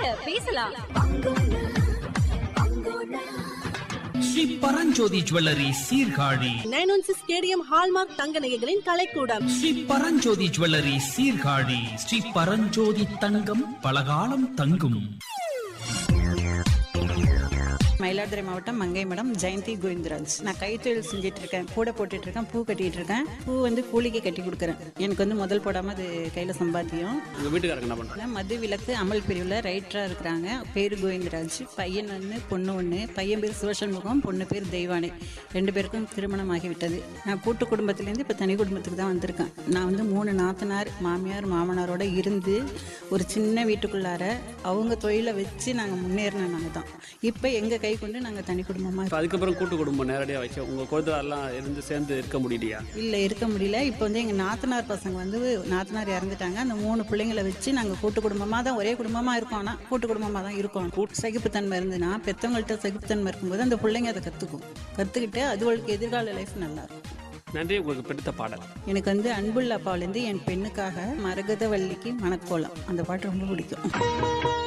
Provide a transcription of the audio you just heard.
வாங்க பேசலாம் Sri Paranjothi jewellery Sirkazhi nine one six KDM hallmark தங்க நகைகளின் கலைக்கூடம் ஸ்ரீ பரஞ்சோதி ஜுவல்லரி சீர்காழி ஸ்ரீ பரஞ்சோதி தங்கம் பலகாலம் தங்கும் மயிலாடுதுறை மாவட்டம் மங்கை மடம் ஜெயந்தி கோவிந்தராஜ் நான் கைத்தொழில் செஞ்சுட்டு இருக்கேன் கூட போட்டுட்டு இருக்கேன் பூ கட்டிட்டு இருக்கேன் பூ வந்து கூலிக்கு கட்டி கொடுக்குறேன் எனக்கு வந்து முதல் போடாம அது கையில சம்பாத்தியம் உங்க வீட்டுக்காரங்க என்ன பண்றாங்க நான் மது விலக்கு அமல் பிரிவில் ரைட்டரா இருக்கிறாங்க பேரு கோவிந்தராஜ் பையன் ஒன்று பொண்ணு ஒன்று பையன் பேர் சிவசண்முகம் பொண்ணு பேர் தெய்வானை ரெண்டு பேருக்கும் திருமணம் ஆகிவிட்டது நான் கூட்டு குடும்பத்திலேருந்து இப்போ தனி குடும்பத்துக்கு தான் வந்திருக்கேன் நான் வந்து மூணு நாத்தனார் மாமியார் மாமனாரோட இருந்து ஒரு சின்ன வீட்டுக்குள்ளார அவங்க தொழிலை வச்சு நாங்கள் முன்னேறின நாங்கள் தான் இப்போ எங்கள் கை கொண்டு நாங்கள் தனி குடும்பமாக இப்ப அதுக்கப்புறம் கூட்டு குடும்பம் நேரடியா வச்சு உங்க குழந்தைலாம் இருந்து சேர்ந்து இருக்க முடியலையா இல்லை இருக்க முடியல இப்போ வந்து எங்கள் நாத்தனார் பசங்க வந்து நாத்தனார் இறந்துட்டாங்க அந்த மூணு பிள்ளைங்களை வச்சு நாங்கள் கூட்டு குடும்பமாக தான் ஒரே குடும்பமாக இருக்கோம் ஆனால் கூட்டு குடும்பமாக தான் இருக்கோம் சகிப்புத்தன்மை இருந்துன்னா பெற்றவங்கள்ட்ட சகிப்புத்தன்மை இருக்கும்போது அந்த பிள்ளைங்க அதை கற்றுக்கும் கற்றுக்கிட்டு அதுகளுக்கு எதிர்கால லைஃப் நல்லா இருக்கும் நன்றி உங்களுக்கு பிடித்த பாடல் எனக்கு வந்து அன்புள்ள அப்பாவிலேருந்து என் பெண்ணுக்காக மரகதவல்லிக்கு மணக்கோலம் அந்த பாட்டு ரொம்ப பிடிக்கும்